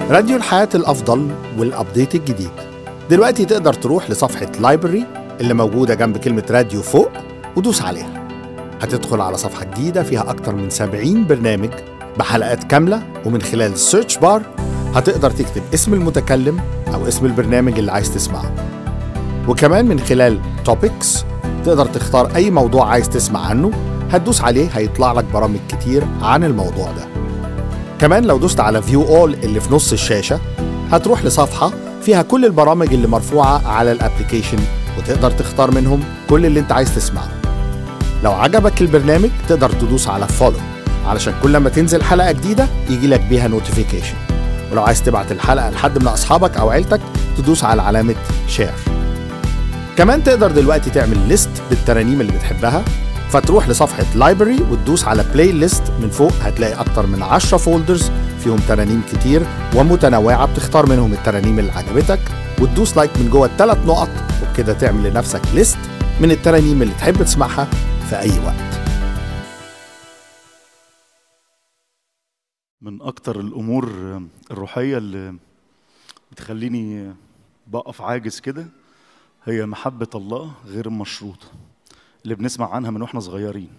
راديو الحياة الأفضل والأبديت الجديد دلوقتي تقدر تروح لصفحة لايبرري اللي موجودة جنب كلمة راديو فوق ودوس عليها هتدخل على صفحة جديدة فيها أكتر من 70 برنامج بحلقات كاملة ومن خلال السيرش بار هتقدر تكتب اسم المتكلم أو اسم البرنامج اللي عايز تسمعه وكمان من خلال توبكس تقدر تختار أي موضوع عايز تسمع عنه هتدوس عليه هيطلع لك برامج كتير عن الموضوع ده كمان لو دوست على فيو اول اللي في نص الشاشة هتروح لصفحة فيها كل البرامج اللي مرفوعة على الابليكيشن وتقدر تختار منهم كل اللي انت عايز تسمعه لو عجبك البرنامج تقدر تدوس على فولو علشان كل ما تنزل حلقة جديدة يجي لك بيها نوتيفيكيشن ولو عايز تبعت الحلقة لحد من أصحابك أو عيلتك تدوس على علامة شير كمان تقدر دلوقتي تعمل ليست بالترانيم اللي بتحبها فتروح لصفحة لايبرري وتدوس على بلاي ليست من فوق هتلاقي أكتر من 10 فولدرز فيهم ترانيم كتير ومتنوعة بتختار منهم الترانيم اللي عجبتك وتدوس لايك من جوه الثلاث نقط وبكده تعمل لنفسك ليست من الترانيم اللي تحب تسمعها في أي وقت من أكتر الأمور الروحية اللي بتخليني بقف عاجز كده هي محبة الله غير المشروطة اللي بنسمع عنها من واحنا صغيرين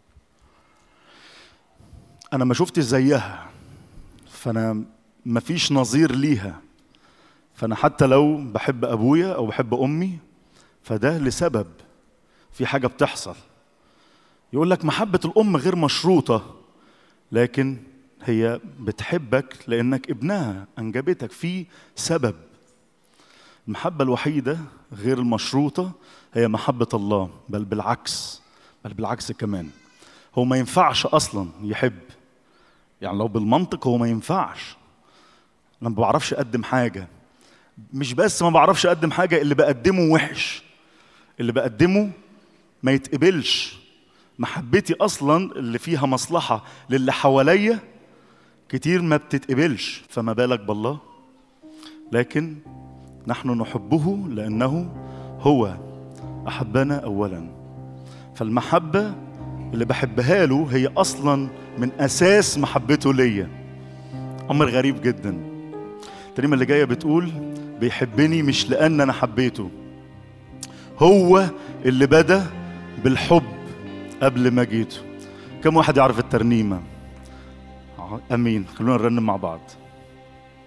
أنا ما شفتش زيها فأنا مفيش نظير ليها فأنا حتى لو بحب أبويا أو بحب أمي فده لسبب في حاجة بتحصل يقول لك محبة الأم غير مشروطة لكن هي بتحبك لأنك ابنها أنجبتك في سبب المحبة الوحيدة غير المشروطة هي محبة الله بل بالعكس بل بالعكس كمان هو ما ينفعش أصلا يحب يعني لو بالمنطق هو ما ينفعش أنا ما بعرفش أقدم حاجة مش بس ما بعرفش أقدم حاجة اللي بقدمه وحش اللي بقدمه ما يتقبلش محبتي أصلا اللي فيها مصلحة للي حواليا كتير ما بتتقبلش فما بالك بالله لكن نحن نحبه لأنه هو أحبنا أولا فالمحبة اللي بحبها له هي أصلا من أساس محبته ليا أمر غريب جدا الترنيمة اللي جاية بتقول بيحبني مش لأن أنا حبيته هو اللي بدأ بالحب قبل ما جيته كم واحد يعرف الترنيمة أمين خلونا نرنم مع بعض